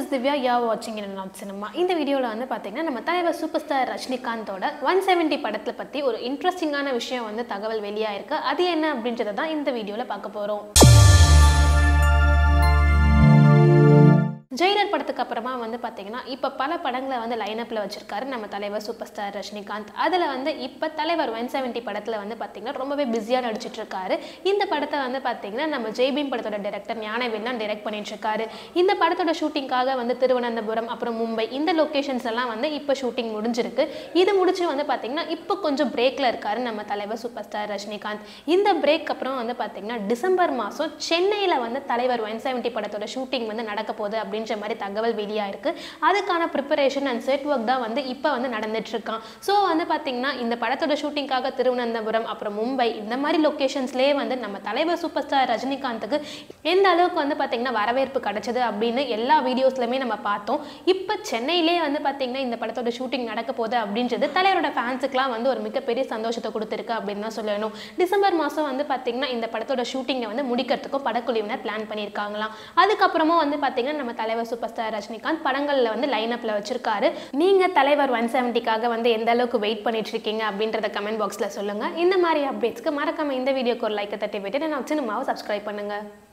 is Divya யா வாட்சிங் இன் not cinema இந்த வீடியோவில் வந்து பார்த்தீங்கன்னா நம்ம தலைவர் சூப்பர் ஸ்டார் ரஜினிகாந்தோட ஒன் செவன்ட்டி படத்தை பற்றி ஒரு இன்ட்ரெஸ்டிங்கான விஷயம் வந்து தகவல் வெளியாயிருக்கு அது என்ன அப்படின்றத தான் இந்த வீடியோவில் பார்க்க போகிறோம் ஜெயிலர் படத்துக்கு அப்புறமா வந்து பார்த்தீங்கன்னா இப்போ பல படங்களை வந்து லைனப்பில் வச்சிருக்காரு நம்ம தலைவர் சூப்பர் ஸ்டார் ரஜினிகாந்த் அதில் வந்து இப்போ தலைவர் ஒன் செவன்ட்டி படத்தில் வந்து பார்த்தீங்கன்னா ரொம்பவே பிஸியாக நடிச்சிட்டு இருக்காரு இந்த படத்தை வந்து பார்த்தீங்கன்னா நம்ம ஜெய்பீம் படத்தோட டைரக்டர் ஞானவேல் தான் டைரக்ட் பண்ணிட்டு இருக்காரு இந்த படத்தோட ஷூட்டிங்காக வந்து திருவனந்தபுரம் அப்புறம் மும்பை இந்த லொக்கேஷன்ஸ் எல்லாம் வந்து இப்போ ஷூட்டிங் முடிஞ்சிருக்கு இது முடிச்சு வந்து பார்த்தீங்கன்னா இப்போ கொஞ்சம் பிரேக்கில் இருக்காரு நம்ம தலைவர் சூப்பர் ஸ்டார் ரஜினிகாந்த் இந்த பிரேக் அப்புறம் வந்து பார்த்தீங்கன்னா டிசம்பர் மாதம் சென்னையில் வந்து தலைவர் ஒன் செவன்ட்டி படத்தோட ஷூட்டிங் வந்து நடக்க போகுது அப்படின்ற மாதிரி தகவல் வெளியாயிருக்கு அதுக்கான ப்ரிப்பரேஷன் அண்ட் செட் ஒர்க் தான் வந்து இப்போ வந்து நடந்துட்டு இருக்கான் ஸோ வந்து பார்த்தீங்கன்னா இந்த படத்தோட ஷூட்டிங்காக திருவனந்தபுரம் அப்புறம் மும்பை இந்த மாதிரி லொக்கேஷன்ஸ்லேயே வந்து நம்ம தலைவர் சூப்பர் ஸ்டார் ரஜினிகாந்துக்கு எந்த அளவுக்கு வந்து பார்த்தீங்கன்னா வரவேற்பு கிடைச்சது அப்படின்னு எல்லா வீடியோஸ்லையுமே நம்ம பார்த்தோம் இப்போ சென்னையிலே வந்து பார்த்தீங்கன்னா இந்த படத்தோட ஷூட்டிங் நடக்க போகுது அப்படின்றது தலைவரோட ஃபேன்ஸுக்குலாம் வந்து ஒரு மிகப்பெரிய சந்தோஷத்தை கொடுத்துருக்கு அப்படின்னு தான் சொல்லணும் டிசம்பர் மாதம் வந்து பார்த்தீங்கன்னா இந்த படத்தோட ஷூட்டிங்கை வந்து முடிக்கிறதுக்கும் படக்குழுவினர் பிளான் பண்ணியிருக்காங்களாம் அதுக்கப்புறமும் வந்து பார்த்தீங்கன்னா நம்ம தலைவர் சூப்பர் ஸ்டார் ரஜினிகாந்த் படங்களில் வந்து லைனப்பில் வச்சிருக்காரு நீங்கள் தலைவர் ஒன் செவன்ட்டிக்காக வந்து எந்த அளவுக்கு வெயிட் பண்ணிட்டு இருக்கீங்க அப்படின்றத கமெண்ட் பாக்ஸில் சொல்லுங்கள் இந்த மாதிரி அப்டேட்ஸ்க்கு மறக்காம இந்த வீடியோக்கு ஒரு லைக்கை தட்டி விட்டு நான் சினிமாவை சப்ஸ்கிரைப் பண்ணுங்கள்